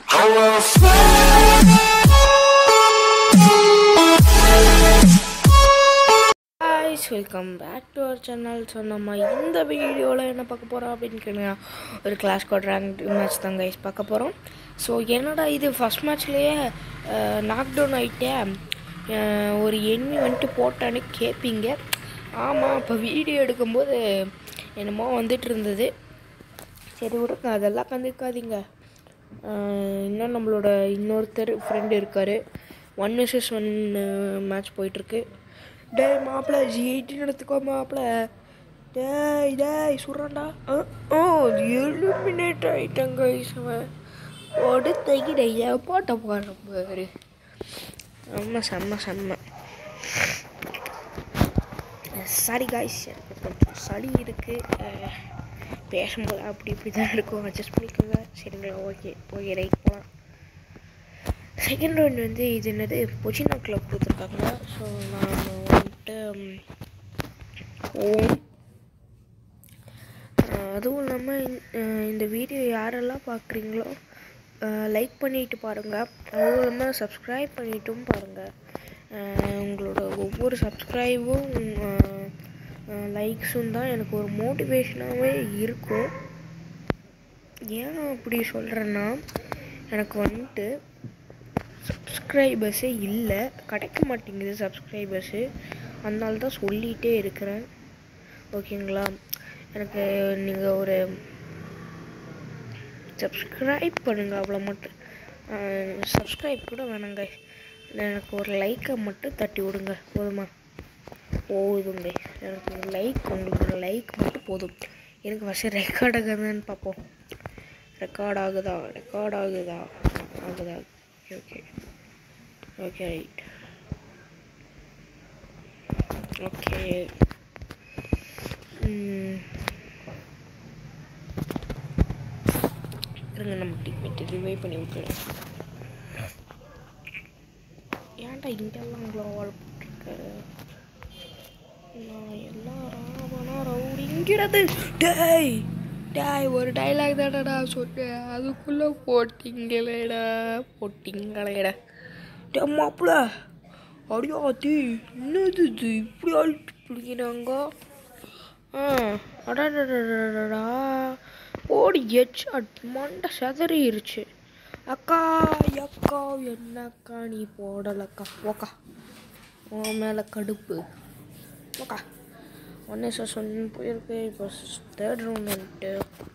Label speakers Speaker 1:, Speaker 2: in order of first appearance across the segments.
Speaker 1: guys welcome back to our channel so நம்ம இந்த வீடியோவில் என்ன பார்க்க போகிறோம் அப்படின்னு கேளுங்க ஒரு கிளாஸ் கோட் ரேங்க் மேட்ச் தான் கைஸ் பார்க்க போகிறோம் ஸோ என்னடா இது ஃபஸ்ட் மேட்ச்லேயே நாக் டவுன் ஆகிட்டேன் ஒரு எண்ணி வந்துட்டு போட்டான்னு கேட்பீங்க ஆமாம் இப்போ வீடியோ எடுக்கும்போது என்னமோ வந்துட்டு இருந்தது சரி விடுங்க அதெல்லாம் கண்டுக்காதீங்க அஹ் இன்னும் நம்மளோட இன்னொருத்தர் ஃப்ரெண்டு இருக்கார் ஒன் விசஸ் ஒன் மேட்ச் போயிட்டுருக்கு டேய் மாப்பிள்ள ஜி எயிட்டின் எடுத்துக்கோ மாப்பிள்ள டேய் டேய் சுடுறான்டா அஹ், ஓ எலிமினேட் ஆகிட்டாங்க அவன் ஒடுத்தகிட போட்ட போகிற பாரு செம்ம செம்ம செம்ம சாரி காய்ஸ் எனக்கு கொஞ்சம் சளி இருக்குது பேசும்போது அப்படி இப்படி தான் இருக்கும் அட்ஜஸ்ட் பண்ணிக்கோங்க சரிங்களா ஓகே ஓகே ரைட் போகலாம் செகண்ட் ரவுண்ட் வந்து இது என்னது பொச்சினா கிளப் கொடுத்துருக்காங்க ஸோ நான் வந்துட்டு ம், ஓம் அஹ் அதுவும் இல்லாமல் இந்த வீடியோ யாரெல்லாம் பார்க்குறீங்களோ லைக் பண்ணிட்டு பாருங்கள் அதுவும் இல்லாமல் சப்ஸ்கிரைப் பண்ணிட்டும் பாருங்கள் உங்களோட ஒவ்வொரு சப்ஸ்கிரைபும் லைக்ஸும் தான் எனக்கு ஒரு மோட்டிவேஷனாகவே இருக்கும் ஏன் அப்படி சொல்கிறேன்னா எனக்கு வந்துட்டு சப்ஸ்கிரைபர்ஸே இல்லை கிடைக்க மாட்டேங்குது சப்ஸ்கிரைபர்ஸு அதனால தான் சொல்லிகிட்டே இருக்கிறேன் ஓகேங்களா எனக்கு நீங்கள் ஒரு சப்ஸ்கிரைப் பண்ணுங்கள் அவ்வளோ மட்டும் சப்ஸ்கிரைப் கூட வேணாங்க எனக்கு ஒரு லைக்கை மட்டும் தட்டி விடுங்க போதுமா போதுங்க எனக்கு ஒரு லைக் உங்களுக்கு ஒரு லைக் மட்டும் போதும் எனக்கு ஃபஸ்ட்டு ரெக்கார்ட் ஆகுதான்னு பார்ப்போம் ரெக்கார்ட் ஆகுதா ரெக்கார்ட் ஆகுதா ஆகுதா okay okay okay right okay இருங்க நம்ம டீம்மேட் ரிவைவ் பண்ணி விட்டுறேன் ஏன்டா இங்கெல்லாம் உங்களை வாழ போட்டிருக்காரு நான் எல்லாம் ராவணா ரவுடிங்கிறது டேய் டேய் ஒரு டைலாக் தானடா சொன்னேன் அதுக்குள்ளே போட்டிங்களேடா போட்டிங்களேடா டே மாப்பிள அடியாத்தி என்னது இது இப்படி அழிச்சு பிடிக்கிறாங்க ஆ அடாடா ஓடி ஹெட்ஷாட் மண்டை செதறிருச்சு அக்கா அக்கா என்னக்கா நீ போடலக்கா ஓக்கா உன் மேலே கடுப்பு ஓக்கா ஒன்னே சார் சொன்னு போயிருக்கு இப்போ தேர்ட் ரவுண்ட் வந்துட்டு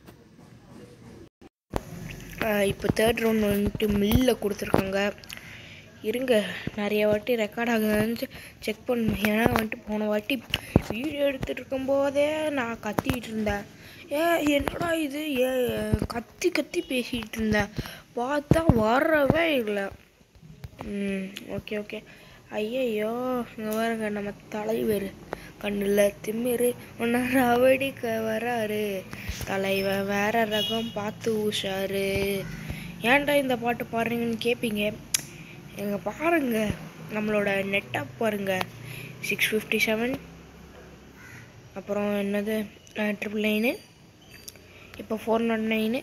Speaker 1: இப்போ தேர்ட் ரவுண்ட் வந்துட்டு மில்ல கொடுத்துருக்காங்க இருங்க நிறைய வாட்டி ரெக்கார்ட் ஆகுதுன்னு செக் பண்ணணும் ஏன்னா வந்துட்டு போன வாட்டி வீடியோ எடுத்துகிட்டு இருக்கும்போதே நான் கத்திக்கிட்டு இருந்தேன் ஏ என்னடா இது ஏ கத்தி கத்தி பேசிகிட்டு இருந்தேன் பார்த்தா வரவே இல்லை ம் ஓகே ஓகே ஐயையோ இங்கே பாருங்க நம்ம தலைவர் கண்ணில் திமிரு ஒன்றா ரவடிக்க வராரு தலைவன் வேற ரகம் பார்த்து உஷாரு ஏன்டா இந்த பாட்டு பாடுறீங்கன்னு கேட்பீங்க எங்க பாருங்க நம்மளோட நெட்டாக பாருங்க சிக்ஸ் ஃபிஃப்டி செவன் அப்புறம் என்னது ட்ரிபிள் நைனு இப்போ ஃபோர் நாட் நைனு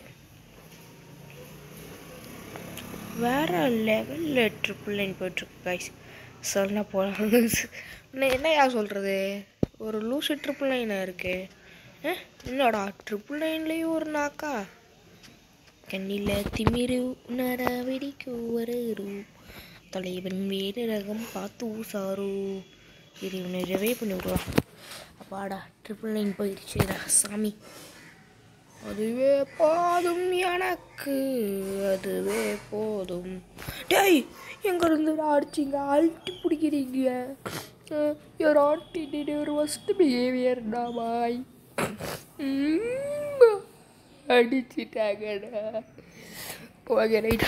Speaker 1: வேற லெவலில் ட்ரிபிள் நைன் போயிட்டுருக்கு கைஸ் சொல்ல போகலாம் இன்னும் என்னையா சொல்கிறது ஒரு லூசு ட்ரிபிள் நைனாக இருக்கு அஹ், என்னடா ட்ரிபிள் நைன்லேயும் ஒரு நாக்கா கண்ணில் திமிரு உணர வெடிக்கு ஒரு தலைவன் வேறு ரகம் பார்த்து ஊசாரு இது இவனை ரிவே பண்ணி விடுவான் அப்பாடா ட்ரிபிள் நைன் போயிடுச்சுடா சாமி அதுவே போதும் எனக்கு அதுவே போதும் டேய் எங்க இருந்து அடிச்சிங்க அழுட்டி பிடிக்கிறீங்க யோர் ஆண்டி ஒரு ஃபஸ்ட் பிஹேவியர்டா பாய் அடிச்சிட்டாங்கடா ஓகே ரைட்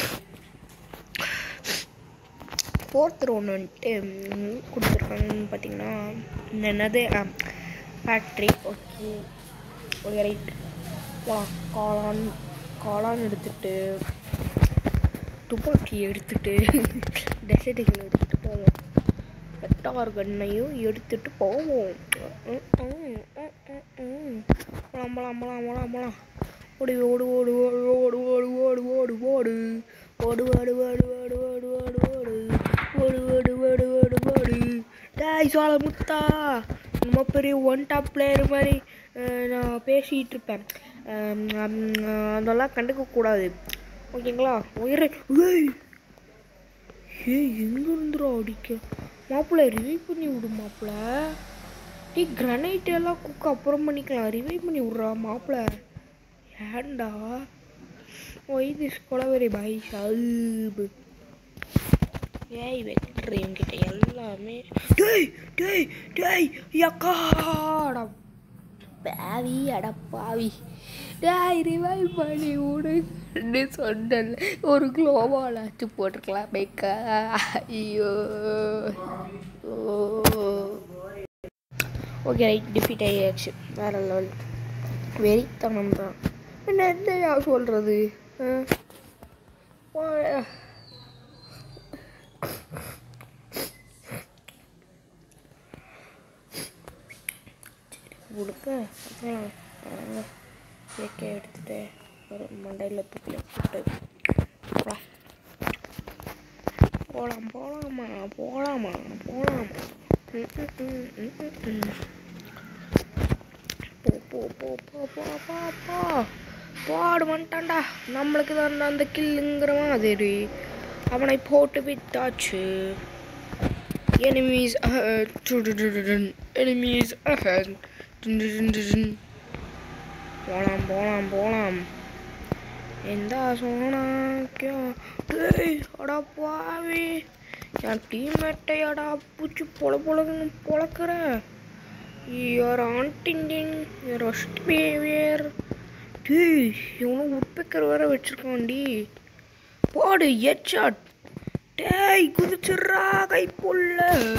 Speaker 1: ஃபோர்த் ரவுண்ட் வந்துட்டு ம், கொடுத்துருக்காங்கன்னு பார்த்தீங்கன்னா இந்த என்னது ஃபேக்ட்ரி ஓகே ஓகே ரைட் வா காளான் காளான் எடுத்துட்டு துப்பாக்கி எடுத்துட்டு டெசர்ட்டுகள் எடுத்துட்டு போவோம் வெட்டார் கண்ணையும் எடுத்துட்டு போவோம் ம், ம், ம், ம், ம். போலாம் போலாம் போலாம் போலாம் போலாம் ஓடு ஓடு ஓடு ஓடு ஓடு ஓடு ஓடு ஓடு ஓடு ஓடு ஓடு ஓடு ஓடு ஓடு ஓடு ஓடு ஓடு ஓடு ஓடு ஓடு ஓடு டாய் சோழ முத்தா ரொம்ப பெரிய ஒன் டாப் பிளேயர் மாதிரி அஹ், நான் பேசிகிட்டு இருப்பேன் அஹ், அஹ், அதெல்லாம் கண்டுக்க கூடாது ஓகேங்களா உயிரை ஏய் ஏய் எங்க இருந்துடா அடிக்க மாப்பிள்ள ரிவைவ் பண்ணி விடு மாப்பிள்ள டேய் கிரனைட் எல்லாம் குக் அப்புறம் பண்ணிக்கலாம் ரிவைவ் பண்ணி விட்றா மாப்பிள்ள ஏன்டா ஒய் திஸ் கொலவெரி பை சல்பு ஏய் வெட்டுற என்கிட்ட எல்லாமே டேய் டேய் டேய் யக்காடா பாவி அட பாவி டேய் ரிவைவ் பண்ணி விடுன்னு சொன்னல ஒரு குளோபால் ஆச்சு போட்டிருக்கலாம் மேக்கா ஐயோ ஓகே ரைட் டிஃபீட் ஆகியாச்சு வேற லெவல் வெறித்தனம் தான் என்ன என்னையா சொல்கிறது கொடுக்க அப்புறம் கேக்கை எடுத்துட்டு ஒரு மண்டையில் தூக்கில போட்டு போலாம். போலாம் போலாமா போலாமா போலாமா ம், ம், ம், ம், ம், ம். போ போ போ போ போ போ போ போடு வந்துட்டான்டா நம்மளுக்கு தான் அந்த கில்லுங்கிற மாதிரி அவனை போட்டு விட்டாச்சு enemies ahead டுடுடுடுடுன். enemies ahead டுடுடுடுடுன். போலாம் போலாம் போலாம் எந்த சோனாக்கியோ டேய் அடா பாவி என் டீம்மேட்டை அடா பூச்சி பொல பொலன்னு பொழக்கிற யுவர் ஆண்டிண்டிங் யுவர் ஒஸ்ட் பிஹேவியர் டேய் இவனும் உட்பெக்கர் வேற வச்சிருக்கான்டி போடு ஹெட்ஷாட் டேய் குதிச்சிட்றா கைப்புள்ள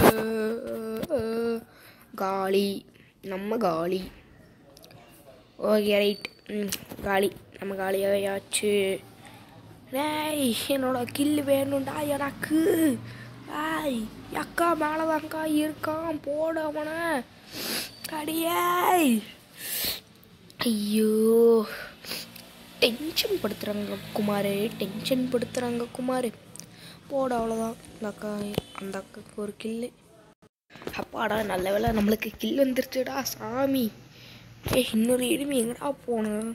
Speaker 1: காலி நம்ம காலி ஓகே ரைட் ம் காலி நம்ம காலியாகவே ஆச்சு டேய் என்னோட கில்லு வேணும்டா எனக்கு டேய் அக்கா மேலே தான்க்கா இருக்கான் போடு அவனை அடியாய் ஐயோ டென்ஷன் படுத்துகிறாங்க குமார் டென்ஷன் படுத்துகிறாங்க குமார் போட அவ்வளோதான் அந்த அக்கா அந்த அக்காவுக்கு ஒரு கில்லு அப்பாடா நல்ல வேளை நம்மளுக்கு கில் வந்துருச்சுடா சாமி ஏ இன்னொரு எருமை எங்கடா போனேன்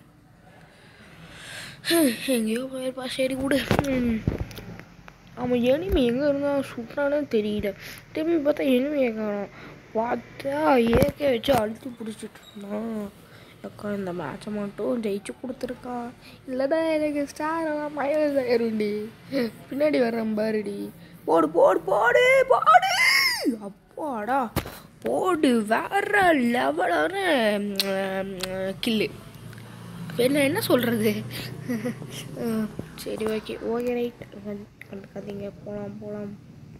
Speaker 1: எங்கேயோ போயிருப்பா சரி விடு ம். அவன் எனிமி எங்கே இருந்தால் சுட்டானே தெரியல திரும்பி பார்த்தா எனிமையை காணோம் பார்த்தா ஏற்கே வச்சு அழுத்தி பிடிச்சிட்டு இருந்தான் அக்கா இந்த மேட்சை மட்டும் ஜெயிச்சு கொடுத்துருக்கா இல்லைடா எனக்கு ஸ்டார் எல்லாம் மைனஸ் ஆயிரும்டி பின்னாடி வர்றேன் பாருடி போடு போடு போடு போடு அப்பாடா போடு வேற லெவலான கில்லு என்ன என்ன சொல்கிறது சரி ஓகே ஓகே ரைட் கண்டுக்காதீங்க போகலாம் போகலாம்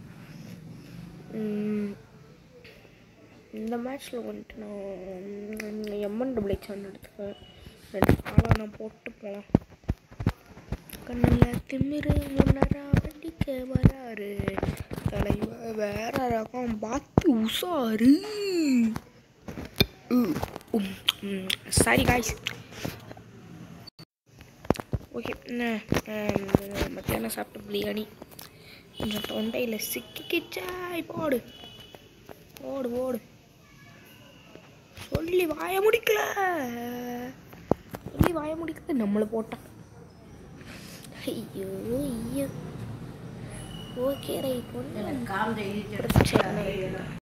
Speaker 1: இந்த மேட்ச்சில் வந்துட்டு நான் எம்என் டபுள் எக்ஸான் எடுத்துப்பேன் ரெண்டு காலாக நான் போட்டு போகலாம் கண்ணில் திமிரு முன்னரா வண்டிக்க வராரு தலைவர் வேற ரகம் பாத்தி உசாரு சாரி காய்ஸ் ஓகே மத்தியானம் சாப்பிட்ட பிரியாணி கொஞ்சம் தொண்டையில் சிக்கிக்கிச்சாய் போடு ஓடு ஓடு சொல்லி வாய முடிக்கல சொல்லி வாய முடிக்கல நம்மளை போட்டான் ஐயோ ஐயோ ஓகே ரைட் ஒன்று பிரச்சனை இல்லை